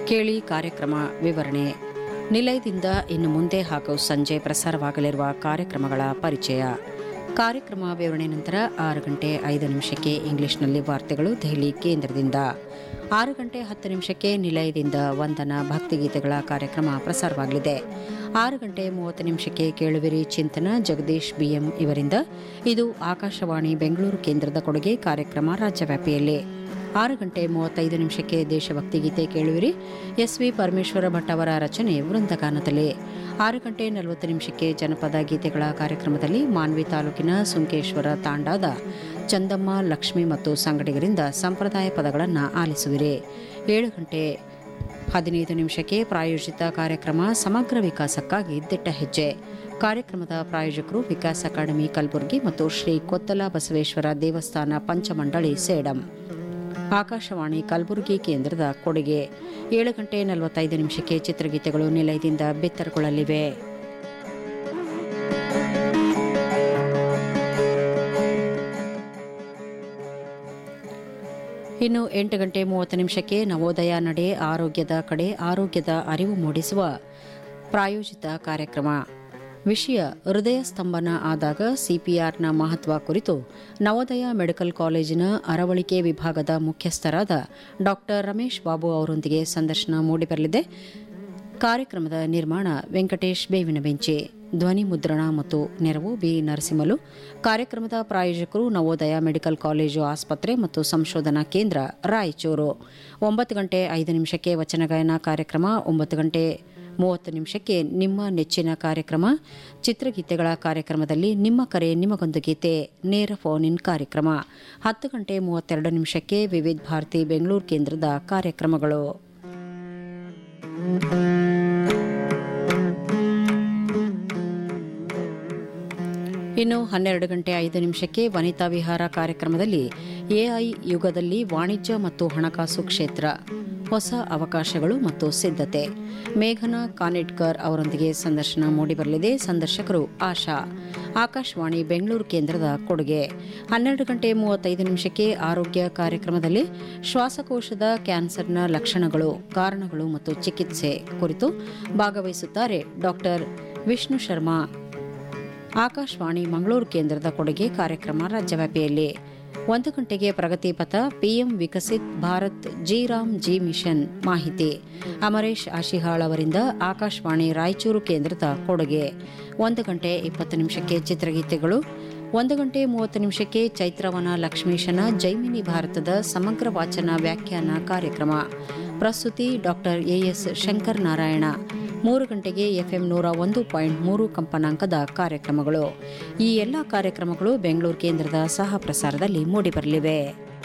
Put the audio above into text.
ಕೇಳಿ ಕಾರ್ಯಕ್ರಮ ವಿವರಣೆ ನಿಲಯದಿಂದ ಇನ್ನು ಮುಂದೆ ಹಾಗೂ ಸಂಜೆ ಪ್ರಸಾರವಾಗಲಿರುವ ಕಾರ್ಯಕ್ರಮಗಳ ಪರಿಚಯ ಕಾರ್ಯಕ್ರಮ ವಿವರಣೆ ನಂತರ ಆರು ಗಂಟೆ ಐದು ನಿಮಿಷಕ್ಕೆ ಇಂಗ್ಲಿಷ್ನಲ್ಲಿ ವಾರ್ತೆಗಳು ದೆಹಲಿ ಕೇಂದ್ರದಿಂದ ಆರು ಗಂಟೆ ಹತ್ತು ನಿಮಿಷಕ್ಕೆ ನಿಲಯದಿಂದ ವಂದನ ಭಕ್ತಿಗೀತೆಗಳ ಕಾರ್ಯಕ್ರಮ ಪ್ರಸಾರವಾಗಲಿದೆ ಆರು ಗಂಟೆ ಮೂವತ್ತು ನಿಮಿಷಕ್ಕೆ ಕೇಳುವಿರಿ ಚಿಂತನ ಜಗದೀಶ್ ಬಿಎಂ ಇವರಿಂದ ಇದು ಆಕಾಶವಾಣಿ ಬೆಂಗಳೂರು ಕೇಂದ್ರದ ಕೊಡುಗೆ ಕಾರ್ಯಕ್ರಮ ರಾಜ್ಯವ್ಯಾಪಿಯಲ್ಲಿ ಆರು ಗಂಟೆ ಮೂವತ್ತೈದು ನಿಮಿಷಕ್ಕೆ ದೇಶಭಕ್ತಿ ಗೀತೆ ಕೇಳುವಿರಿ ಎಸ್ ವಿ ಪರಮೇಶ್ವರ ಭಟ್ ಅವರ ರಚನೆ ವೃಂದಗಾನದಲ್ಲಿ ಆರು ಗಂಟೆ ನಲವತ್ತು ನಿಮಿಷಕ್ಕೆ ಜನಪದ ಗೀತೆಗಳ ಕಾರ್ಯಕ್ರಮದಲ್ಲಿ ಮಾನ್ವಿ ತಾಲೂಕಿನ ಸುಂಕೇಶ್ವರ ತಾಂಡಾದ ಚಂದಮ್ಮ ಲಕ್ಷ್ಮಿ ಮತ್ತು ಸಂಗಡಿಗರಿಂದ ಸಂಪ್ರದಾಯ ಪದಗಳನ್ನು ಆಲಿಸುವಿರಿ ಏಳು ಗಂಟೆ ಹದಿನೈದು ನಿಮಿಷಕ್ಕೆ ಪ್ರಾಯೋಜಿತ ಕಾರ್ಯಕ್ರಮ ಸಮಗ್ರ ವಿಕಾಸಕ್ಕಾಗಿ ದಿಟ್ಟ ಹೆಜ್ಜೆ ಕಾರ್ಯಕ್ರಮದ ಪ್ರಾಯೋಜಕರು ವಿಕಾಸ್ ಅಕಾಡೆಮಿ ಕಲಬುರಗಿ ಮತ್ತು ಶ್ರೀ ಕೊತ್ತಲ ಬಸವೇಶ್ವರ ದೇವಸ್ಥಾನ ಪಂಚಮಂಡಳಿ ಸೇಡಂ ಆಕಾಶವಾಣಿ ಕಲಬುರಗಿ ಕೇಂದ್ರದ ಕೊಡುಗೆ ಏಳು ಗಂಟೆ ನಲವತ್ತೈದು ನಿಮಿಷಕ್ಕೆ ಚಿತ್ರಗೀತೆಗಳು ನಿಲಯದಿಂದ ಬಿತ್ತರಗೊಳ್ಳಲಿವೆ ಇನ್ನು ಎಂಟು ಗಂಟೆ ಮೂವತ್ತು ನಿಮಿಷಕ್ಕೆ ನವೋದಯ ನಡೆ ಆರೋಗ್ಯದ ಕಡೆ ಆರೋಗ್ಯದ ಅರಿವು ಮೂಡಿಸುವ ಪ್ರಾಯೋಜಿತ ಕಾರ್ಯಕ್ರಮ ವಿಷಯ ಹೃದಯ ಸ್ತಂಭನ ಆದಾಗ ಸಿಪಿಆರ್ನ ಮಹತ್ವ ಕುರಿತು ನವೋದಯ ಮೆಡಿಕಲ್ ಕಾಲೇಜಿನ ಅರವಳಿಕೆ ವಿಭಾಗದ ಮುಖ್ಯಸ್ಥರಾದ ಡಾಕ್ಟರ್ ರಮೇಶ್ ಬಾಬು ಅವರೊಂದಿಗೆ ಸಂದರ್ಶನ ಮೂಡಿಬರಲಿದೆ ಕಾರ್ಯಕ್ರಮದ ನಿರ್ಮಾಣ ವೆಂಕಟೇಶ್ ಬೇವಿನ ಬೆಂಚಿ ಧ್ವನಿ ಮುದ್ರಣ ಮತ್ತು ನೆರವು ಬಿ ನರಸಿಂಹಲು ಕಾರ್ಯಕ್ರಮದ ಪ್ರಾಯೋಜಕರು ನವೋದಯ ಮೆಡಿಕಲ್ ಕಾಲೇಜು ಆಸ್ಪತ್ರೆ ಮತ್ತು ಸಂಶೋಧನಾ ಕೇಂದ್ರ ರಾಯಚೂರು ಒಂಬತ್ತು ಗಂಟೆ ಐದು ನಿಮಿಷಕ್ಕೆ ವಚನಗಾಯನ ಕಾರ್ಯಕ್ರಮ ಒಂಬತ್ತು ಗಂಟೆ ಮೂವತ್ತು ನಿಮಿಷಕ್ಕೆ ನಿಮ್ಮ ನೆಚ್ಚಿನ ಕಾರ್ಯಕ್ರಮ ಚಿತ್ರಗೀತೆಗಳ ಕಾರ್ಯಕ್ರಮದಲ್ಲಿ ನಿಮ್ಮ ಕರೆ ನಿಮಗೊಂದು ಗೀತೆ ನೇರ ಫೋನ್ ಇನ್ ಕಾರ್ಯಕ್ರಮ ಹತ್ತು ಗಂಟೆ ಮೂವತ್ತೆರಡು ನಿಮಿಷಕ್ಕೆ ವಿವಿಧ ಭಾರತಿ ಬೆಂಗಳೂರು ಕೇಂದ್ರದ ಕಾರ್ಯಕ್ರಮಗಳು ಇನ್ನು ಹನ್ನೆರಡು ಗಂಟೆ ಐದು ನಿಮಿಷಕ್ಕೆ ವನಿತಾ ವಿಹಾರ ಕಾರ್ಯಕ್ರಮದಲ್ಲಿ ಎಐ ಯುಗದಲ್ಲಿ ವಾಣಿಜ್ಯ ಮತ್ತು ಹಣಕಾಸು ಕ್ಷೇತ್ರ ಹೊಸ ಅವಕಾಶಗಳು ಮತ್ತು ಸಿದ್ಧತೆ ಮೇಘನಾ ಕಾನಿಟ್ಕರ್ ಅವರೊಂದಿಗೆ ಸಂದರ್ಶನ ಮೂಡಿಬರಲಿದೆ ಸಂದರ್ಶಕರು ಆಶಾ ಆಕಾಶವಾಣಿ ಬೆಂಗಳೂರು ಕೇಂದ್ರದ ಕೊಡುಗೆ ಹನ್ನೆರಡು ಗಂಟೆ ಮೂವತ್ತೈದು ನಿಮಿಷಕ್ಕೆ ಆರೋಗ್ಯ ಕಾರ್ಯಕ್ರಮದಲ್ಲಿ ಶ್ವಾಸಕೋಶದ ಕ್ಯಾನ್ಸರ್ನ ಲಕ್ಷಣಗಳು ಕಾರಣಗಳು ಮತ್ತು ಚಿಕಿತ್ಸೆ ಕುರಿತು ಭಾಗವಹಿಸುತ್ತಾರೆ ಡಾಕ್ಟರ್ ವಿಷ್ಣು ಶರ್ಮಾ ಆಕಾಶವಾಣಿ ಮಂಗಳೂರು ಕೇಂದ್ರದ ಕೊಡುಗೆ ಕಾರ್ಯಕ್ರಮ ರಾಜ್ಯವ್ಯಾಪಿಯಲ್ಲಿ ಒಂದು ಗಂಟೆಗೆ ಪ್ರಗತಿ ಪಥ PM Viksit Bharat G Ram G mission ಮಾಹಿತಿ ಅಮರೇಶ್ ಆಶಿಹಾಳ್ ಅವರಿಂದ ಆಕಾಶವಾಣಿ ರಾಯಚೂರು ಕೇಂದ್ರದ ಕೊಡುಗೆ ಒಂದು ಗಂಟೆ ಇಪ್ಪತ್ತು ನಿಮಿಷಕ್ಕೆ ಚಿತ್ರಗೀತೆಗಳು ಒಂದು ಗಂಟೆ ಮೂವತ್ತು ನಿಮಿಷಕ್ಕೆ ಚೈತ್ರವನ ಲಕ್ಷ್ಮೀಶನ ಜೈಮಿನಿ ಭಾರತದ ಸಮಗ್ರ ವಾಚನ ವ್ಯಾಖ್ಯಾನ ಕಾರ್ಯಕ್ರಮ ಪ್ರಸ್ತುತಿ ಡಾಕ್ಟರ್ ಎಎಸ್ ಶಂಕರ್ ನಾರಾಯಣ ಮೂರು ಗಂಟೆಗೆ ಎಫ್ಎಂ ನೂರ ಒಂದು ಪಾಯಿಂಟ್ ಮೂರು ಕಂಪನಾಂಕದ ಕಾರ್ಯಕ್ರಮಗಳು ಈ ಎಲ್ಲ ಕಾರ್ಯಕ್ರಮಗಳು ಬೆಂಗಳೂರು ಕೇಂದ್ರದ ಸಹ ಪ್ರಸಾರದಲ್ಲಿ ಮೂಡಿಬರಲಿವೆ